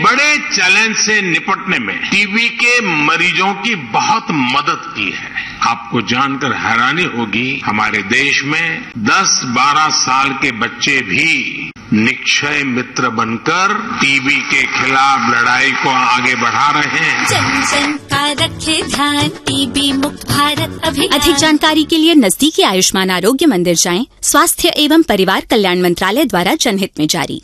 बड़े चैलेंज से निपटने में टीबी के मरीजों की बहुत मदद की है आपको जानकर हैरानी होगी हमारे देश में 10-12 साल के बच्चे भी निक्षय मित्र बनकर टीबी के खिलाफ लड़ाई को आगे बढ़ा रहे हैं जन जन का रखे ध्यान टीबी मुक्त भारत अभियान अधिक जानकारी के लिए नजदीकी आयुष्मान आरोग्य मंदिर जाएं स्वास्थ्य एवं परिवार कल्याण मंत्रालय द्वारा जनहित में जारी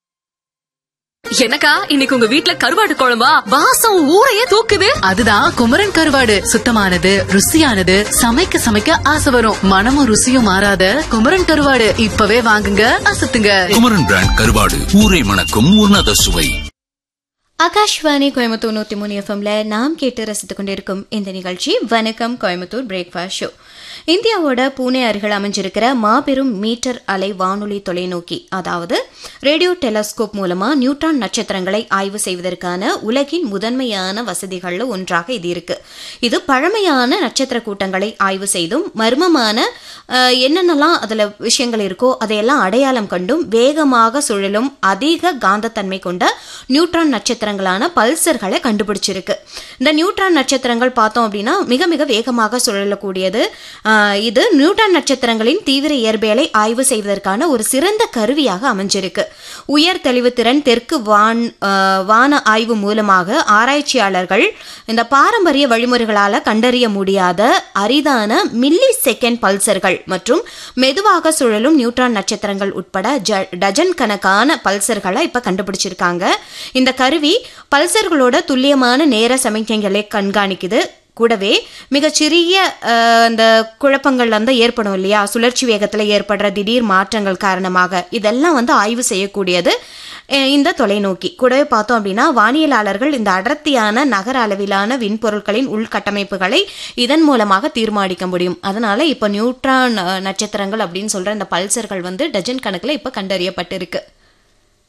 எனக்கா இன்னைக்கு உங்க வீட்ல கருவாடு குழம்பா வாசம் ஊரையே தூக்குது அதுதான் குமரன் கருவாடு சுத்தமானது ருசியானது சமைக்க சமைக்க ஆசை வரும் மனமும் ருசியும் மாறாத குமரன் கருவாடு இப்பவே வாங்குங்க அசத்துங்க குமரன் பிராண்ட் கருவாடு ஊரை மணக்கும் உன்னத சுவை ஆகாஷ்வாணி கோயம்புத்தூர் நூத்தி மூணு எஃப்எம்ல நாம் கேட்டு ரசித்துக் கொண்டிருக்கும் இந்த நிகழ்ச்சி வணக்கம் கோயம்புத்தூர் பிரேக்ஃபாஸ்ட் ஷோ இந்தியாவோட பூனே அருகில் அமைஞ்சிருக்கிற மாபெரும் மீட்டர் அலை வானொலி தொலைநோக்கி அதாவது ரேடியோ டெலஸ்கோப் மூலமா நியூட்ரான் நட்சத்திரங்களை ஆய்வு செய்வதற்கான உலகின் முதன்மையான வசதிகள்ல ஒன்றாக இது இருக்கு இது பழமையான நட்சத்திர கூட்டங்களை ஆய்வு செய்தும் மர்மமான அஹ், என்னென்னலாம் அதுல விஷயங்கள் இருக்கோ அதையெல்லாம் அடையாளம் கண்டும் வேகமாக சுழலும் அதிக காந்தத்தன்மை கொண்ட நியூட்ரான் நட்சத்திரங்களான பல்சர்களை கண்டுபிடிச்சிருக்கு இந்த நியூட்ரான் நட்சத்திரங்கள் பார்த்தோம் அப்படின்னா மிக மிக வேகமாக சுழலக்கூடியது ஆஹ், இது நியூட்ரான் நட்சத்திரங்களின் தீவிர இயற்பியலை ஆய்வு செய்வதற்கான ஒரு சிறந்த கருவியாக அமைஞ்சிருக்கு உயர் தெளிவுத்திறன் தெற்கு வான் ஆஹ், வான ஆய்வு மூலமாக ஆராய்ச்சியாளர்கள் இந்த பாரம்பரிய வழிமுறைகளால கண்டறிய முடியாத அரிதான மில்லி செகண்ட் பல்சர்கள் மற்றும் மெதுவாக சுழலும் நியூட்ரான் நட்சத்திரங்கள் உட்பட ஜ- டஜன் கணக்கான பல்சர்களை இப்ப கண்டுபிடிச்சிருக்காங்க இந்த கருவி பல்சர்களோட துல்லியமான நேர சமிக்ஞைகளை கண்காணிக்குது கூடவே மிகச்சிறிய அஹ், அந்த குழப்பங்கள் வந்து ஏற்படும் இல்லையா சுழற்சி வேகத்தில் ஏற்படுற திடீர் மாற்றங்கள் காரணமாக இதெல்லாம் வந்து ஆய்வு செய்யக்கூடியது அஹ், இந்த தொலைநோக்கி கூடவே பார்த்தோம் அப்படின்னா வானியலாளர்கள் இந்த அடர்த்தியான நகர அளவிலான விண்பொருட்களின் உள்கட்டமைப்புகளை இதன் மூலமாக தீர்மானிக்க முடியும் அதனால இப்போ நியூட்ரான் அஹ், நட்சத்திரங்கள் அப்படின்னு சொல்ற இந்த பல்சர்கள் வந்து டஜன் கணக்கில் இப்போ கண்டறியப்பட்டிருக்கு